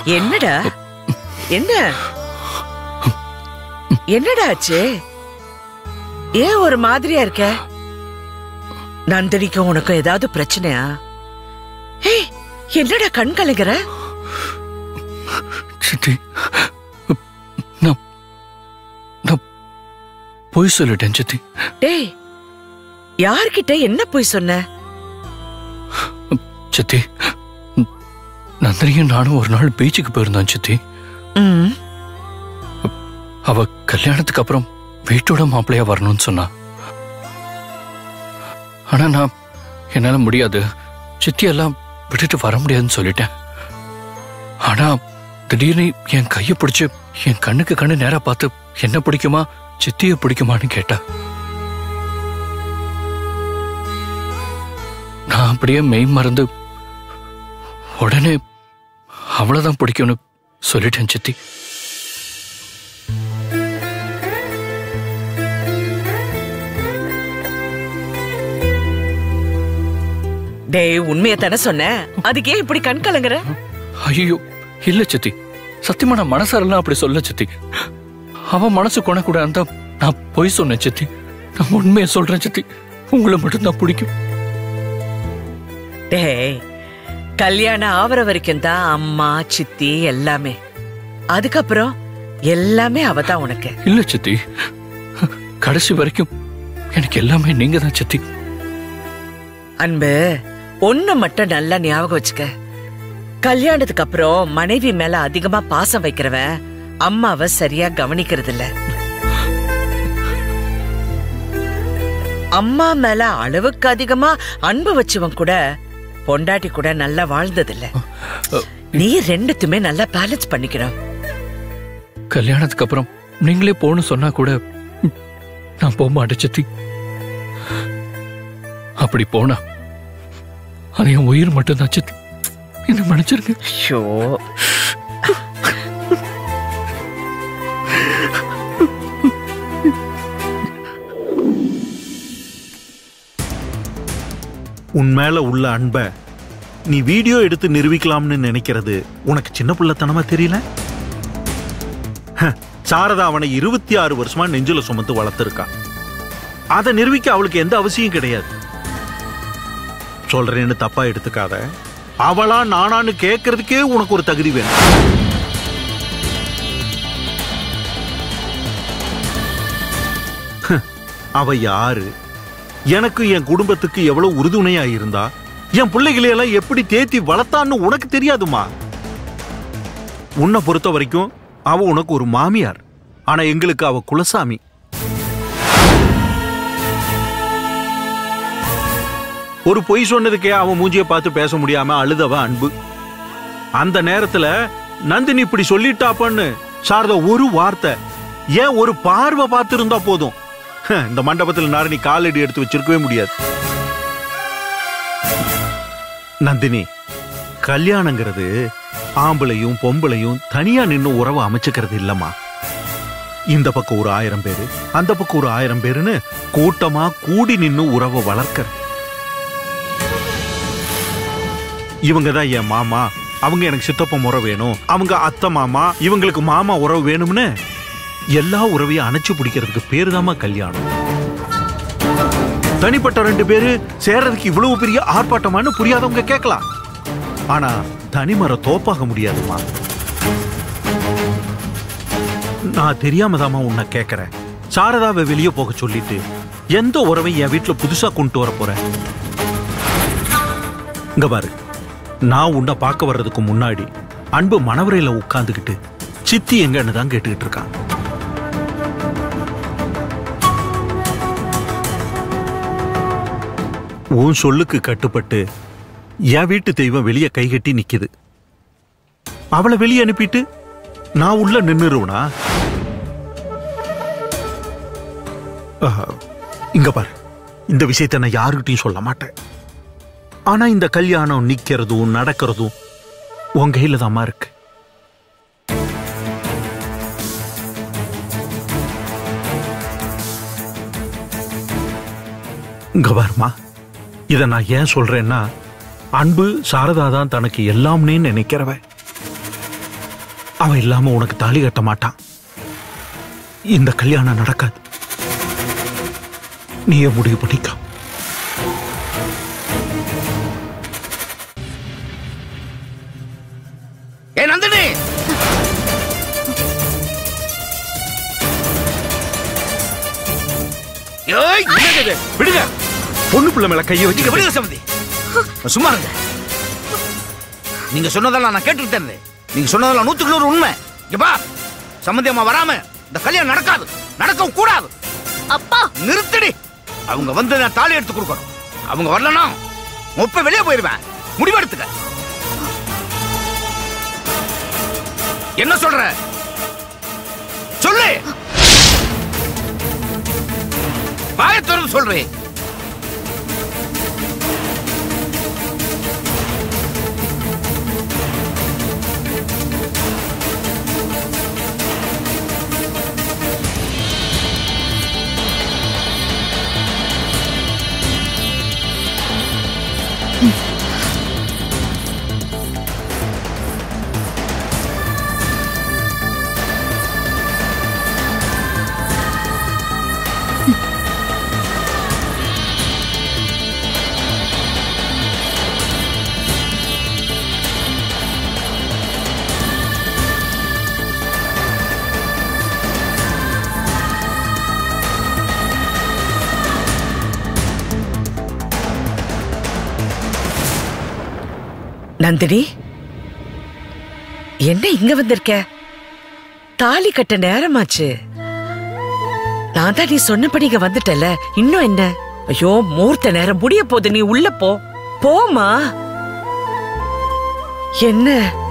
என்னடா என்ன என்னடா ஆச்சு ஏன் ஒரு மாதிரியா இருக்க நந்தினிக்கும் உனக்கும் ஏதாவது பிரச்சனையா ஏய் என்னடா கண் கலங்குற சித்தி நான் நான் பொய் சொல்லிட்டேன் சித்தி டேய் யார்கிட்ட என்ன போய் சொன்ன சித்தி நந்தினியும் நானும் ஒரு நாள் பீச்சுக்கு போயிருந்தோம் சித்தி ம் அவ கல்யாணத்துக்கு அப்புறம் வீட்டோட மாப்பிள்ளையா வரணும்னு சொன்னா ஆனா நான் என்னால முடியாது சித்தி எல்லாம் விட்டுட்டு வர முடியாதுன்னு சொல்லிட்டேன் ஆனா திடீர்னு என் கையை பிடிச்சு என் கண்ணுக்கு கண்ணு நேரா பார்த்து என்ன பிடிக்குமா சித்திய பிடிக்குமான்னு கேட்டா நான் அப்படியே மெய் மறந்து உடனே அவ்வளவுதான் பிடிக்கும்னு சொல்லிட்டேன் சித்தி டேய் உண்மையை தானே சொன்ன அதுக்கு ஏன் இப்படி கண் கலங்குற ஐயோ இல்ல சித்தி சத்தியமா நான் மனசாரெல்லாம் அப்படி சொல்ல சித்தி அவன் மனசு கொணக்கூட அந்த நான் பொய் சொன்னேன் சித்தி நான் உண்மையை சொல்றேன் சித்தி உங்களை மட்டும்தான் பிடிக்கும் டேய் கல்யாணம் ஆவற வரைக்கும் தான் அம்மா சித்தி எல்லாமே அதுக்கப்புறம் எல்லாமே அவ தான் உனக்கு இல்ல சித்தி கடைசி வரைக்கும் எனக்கு எல்லாமே நீங்க தான் சித்தி அன்பு ஒண்ணு மட்டும் நல்லா ஞாபகம் வச்சுக்க கல்யாணத்துக்கு அப்புறம் மனைவி மேல அதிகமா பாசம் வைக்கிறவன் அம்மாவை சரியா கவனிக்கிறது இல்ல அம்மா மேல அளவுக்கு அதிகமா அன்பு வச்சவன் கூட பொண்டாட்டி கூட நல்லா வாழ்ந்தது இல்ல நீ ரெண்டுத்துமே நல்லா பேலன்ஸ் பண்ணிக்கணும் கல்யாணத்துக்கு அப்புறம் நீங்களே போன்னு சொன்னா கூட ம், நான் போக மாட்டேன் சித்தி அப்படி போனா அது என் உயிர் மட்டும்தான் சித்தி என்ன மன்னிச்சிருங்க ஐயோ உன் மேல உள்ள அன்ப நீ வீடியோ எடுத்து நிரூபிக்கலாம்னு நினைக்கிறது உனக்கு சின்ன பிள்ளைத்தனமா தெரியல ஹ, சாரதா அவனை இருபத்தி ஆறு வருஷமா நெஞ்சில சுமந்து வளர்த்திருக்கா அதை நிரூபிக்க அவளுக்கு எந்த அவசியம் கிடையாது சொல்றேன்னு தப்பா எடுத்துக்காத அவளா நானான்னு கேட்கறதுக்கே உனக்கு ஒரு தகுதி வேணும் ஹ, அவ யாரு எனக்கு என் குடும்பத்துக்கு எவ்வளவு உறுதுணையா இருந்தா என் பிள்ளைகளை எல்லாம் எப்படி தேத்தி வளர்த்தான்னு உனக்கு தெரியாதுமா உன்னை பொறுத்த வரைக்கும் அவ உனக்கு ஒரு மாமியார் ஆனா எங்களுக்கு அவ குலசாமி ஒரு பொய் சொன்னதுக்கே அவன் மூஞ்சிய பார்த்து பேச முடியாம அழுதவ அன்பு அந்த நேரத்துல நந்தினி இப்படி சொல்லிட்டாப்பன்னு சாரதா ஒரு வார்த்தை ஏன் ஒரு பார்வை பார்த்திருந்தா போதும் ஹ, இந்த மண்டபத்தில் நாரணி காலடி எடுத்து வச்சிருக்கவே முடியாது நந்தினி கல்யாணங்கிறது ஆம்பளையும் பொம்பளையும் தனியா நின்னு உறவை அமைச்சுக்கிறது இல்லம்மா இந்த பக்கம் ஒரு ஆயிரம் பேரு அந்த பக்கம் ஒரு ஆயிரம் பேருன்னு கூட்டமா கூடி நின்னு உறவை வளர்க்கறது இவங்க தான் என் மாமா அவங்க எனக்கு சித்தப்ப முறை வேணும் அவங்க அத்தை மாமா இவங்களுக்கு மாமா உறவு வேணும்னு எல்லா உறவையும் அணைச்சு பிடிக்கிறதுக்கு பேரு தாம்மா கல்யாணம் தனிப்பட்ட ரெண்டு பேரு சேர்றதுக்கு இவ்வளவு பெரிய ஆர்ப்பாட்டமான்னு புரியாதவங்க கேட்கலாம் ஆனா தனிமர தோப்பாக முடியாதுமா நான் தெரியாம தாம்மா உன்னை கேட்கறேன் சாரதாவை வெளியே போக சொல்லிட்டு எந்த உறவை என் வீட்டுல புதுசா கொண்டு வர போறேன் இங்க பாரு நான் உன்னை பார்க்க வர்றதுக்கு முன்னாடி அன்பு மணவரையில உட்கார்ந்துகிட்டு சித்தி எங்கன்னு தான் கேட்டுக்கிட்டு இருக்கான் உன் சொல்லுக்கு கட்டுப்பட்டு என் வீட்டு தெய்வம் வெளியே கைகட்டி நிக்குது அவளை வெளியே அனுப்பிட்டு நான் உள்ள நின்னுருவனா ஆஹா, இங்க பாரு இந்த விஷயத்தை நான் யாருக்கிட்டையும் சொல்ல மாட்டேன் ஆனா இந்த கல்யாணம் நிக்கிறதும் நடக்கிறதும் உன் கையில தாம்மா இருக்கு இங்க பாருமா இத நான் ஏன் சொல்றேன்னா அன்பு சாரதா தான் தனக்கு எல்லாம்னே நினைக்கிறவ அவன் இல்லாம உனக்கு தாலி கட்ட மாட்டான் இந்த கல்யாணம் நடக்காது நீயே முடிவு பண்ணிக்க ஏ நந்தினி ஏய் என்னது இது? விடுங்க பொண்ணு பிள்ளை மேல கையை நீங்க வச்சு விடுங்க சம்பந்தி சும்மா இருங்க நீங்க சொன்னதெல்லாம் நான் கேட்டுக்கிட்டே இருந்தேன் நீங்க சொன்னதெல்லாம் நூத்துக்கு நூறு உண்மை இங்க பா சம்பந்தி அம்மா வராம இந்த கல்யாணம் நடக்காது நடக்கவும் கூடாது அப்பா நிறுத்தடி அவங்க வந்து நான் தாலி எடுத்து கொடுக்கணும் அவங்க வரலனா மொப்ப வெளியே போயிருவேன் முடிவெடுத்துக்க என்ன சொல்ற சொல்லு வாயை திறந்து சொல்றேன் நந்தினி என்ன இங்க வந்திருக்க தாலி கட்ட நேரமாச்சு நான் தான் நீ சொன்னபடி இங்க வந்துட்டல இன்னும் என்ன ஐயோ மூர்த்த நேரம் முடிய போகுது நீ உள்ள போ போமா என்ன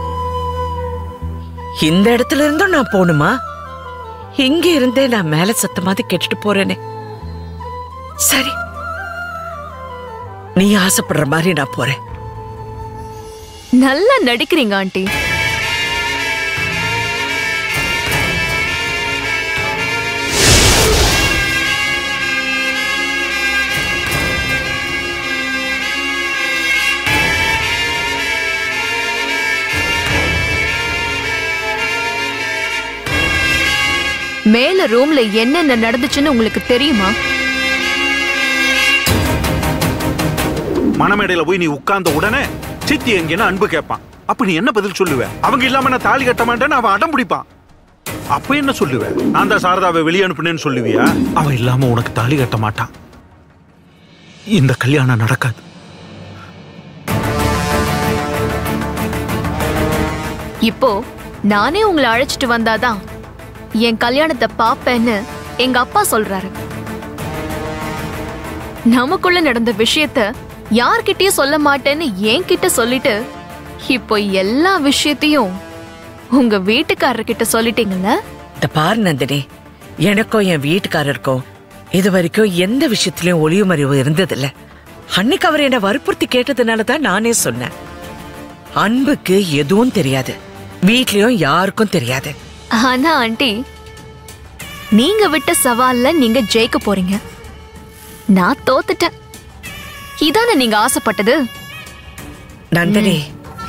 இந்த இடத்துல இருந்தும் நான் போகணுமா இங்க இருந்தே நான் மேல சத்தமாவது கேட்டுட்டு போறேனே சரி நீ ஆசைப்படுற மாதிரி நான் போறேன் நல்லா நடிக்கிறீங்க ஆண்டி மேல ரூம்ல என்னென்ன நடந்துச்சுன்னு உங்களுக்கு தெரியுமா மணமேடையில போய் நீ உட்கார்ந்த உடனே சித்தி எங்கன்னு அன்பு கேட்பான் அப்ப நீ என்ன பதில் சொல்லுவ அவங்க இல்லாம நான் தாலி கட்ட மாட்டேன்னு அவன் அடம் பிடிப்பான் அப்ப என்ன சொல்லுவ நான் தான் சாரதாவை வெளியே அனுப்புனேன்னு சொல்லுவியா அவன் இல்லாம உனக்கு தாலி கட்ட மாட்டான் இந்த கல்யாணம் நடக்காது இப்போ நானே உங்களை அழைச்சிட்டு வந்தாதான் என் கல்யாணத்தை பாப்பேன்னு எங்க அப்பா சொல்றாரு நமக்குள்ள நடந்த விஷயத்த யார்கிட்டயும் சொல்ல மாட்டேன்னு என்கிட்ட சொல்லிட்டு இப்போ எல்லா விஷயத்தையும் உங்க வீட்டுக்காரர்கிட்ட சொல்லிட்டீங்கல்ல இந்த பாரு நந்தினி எனக்கும் என் வீட்டுக்காரருக்கும் இது வரைக்கும் எந்த விஷயத்திலயும் ஒளிவுமறைவு இருந்ததில்ல அன்னைக்கு அவர் என்ன வற்புறுத்தி கேட்டதுனால தான் நானே சொன்னேன் அன்புக்கு எதுவும் தெரியாது வீட்லயும் யாருக்கும் தெரியாது ஆனா ஆண்டி நீங்க விட்ட சவால்ல நீங்க ஜெயிக்க போறீங்க நான் தோத்துட்டேன் இதானே நீங்க ஆசைப்பட்டது நந்தினி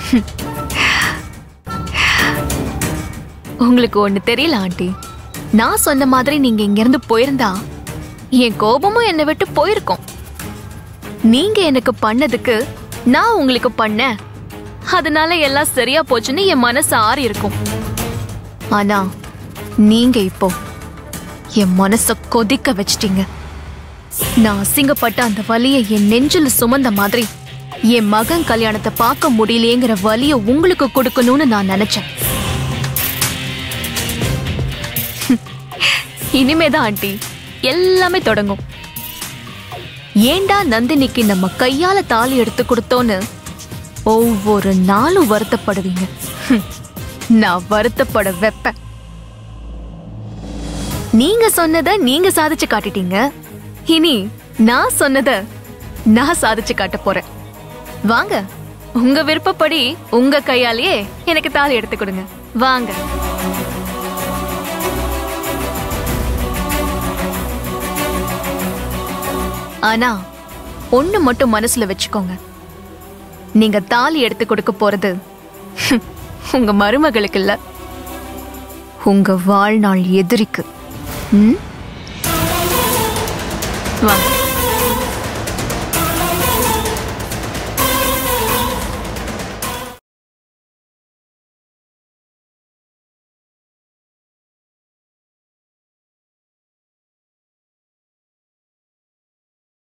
உங்களுக்கு ஒண்ணு தெரியல ஆண்டி நான் சொன்ன மாதிரி நீங்க இங்க இருந்து போயிருந்தா என் கோபமும் என்னை விட்டு போயிருக்கும் நீங்க எனக்கு பண்ணதுக்கு நான் உங்களுக்கு பண்ணேன் அதனால எல்லாம் சரியா போச்சுன்னு என் மனசு ஆறி இருக்கும் ஆனா நீங்க இப்போ என் மனச கொதிக்க வச்சிட்டீங்க நான் அசிங்கப்பட்ட அந்த வலியை என் நெஞ்சில சுமந்த மாதிரி என் மகன் கல்யாணத்தை பார்க்க முடியலையேங்கிற வலியை உங்களுக்கு கொடுக்கணும்னு நான் நினைச்சேன் இனிமேதான் ஆண்டி எல்லாமே தொடங்கும் ஏண்டா நந்தினிக்கு நம்ம கையால தாலி எடுத்து கொடுத்தோன்னு ஒவ்வொரு நாளும் வருத்தப்படுவீங்க ஹம், நான் வருத்தப்பட வைப்பேன் நீங்க சொன்னத நீங்க சாதிச்சு காட்டிட்டீங்க இனி நான் சொன்னத நான் சாதிச்சு காட்ட போறேன் வாங்க உங்க விருப்பப்படி உங்க கையாலேயே எனக்கு தாலி எடுத்து கொடுங்க வாங்க ஆனா ஒண்ணு மட்டும் மனசுல வச்சுக்கோங்க நீங்க தாலி எடுத்து கொடுக்க போறது உங்க மருமகளுக்கு இல்ல உங்க வாழ்நாள் எதிரிக்கு ம் வாங்க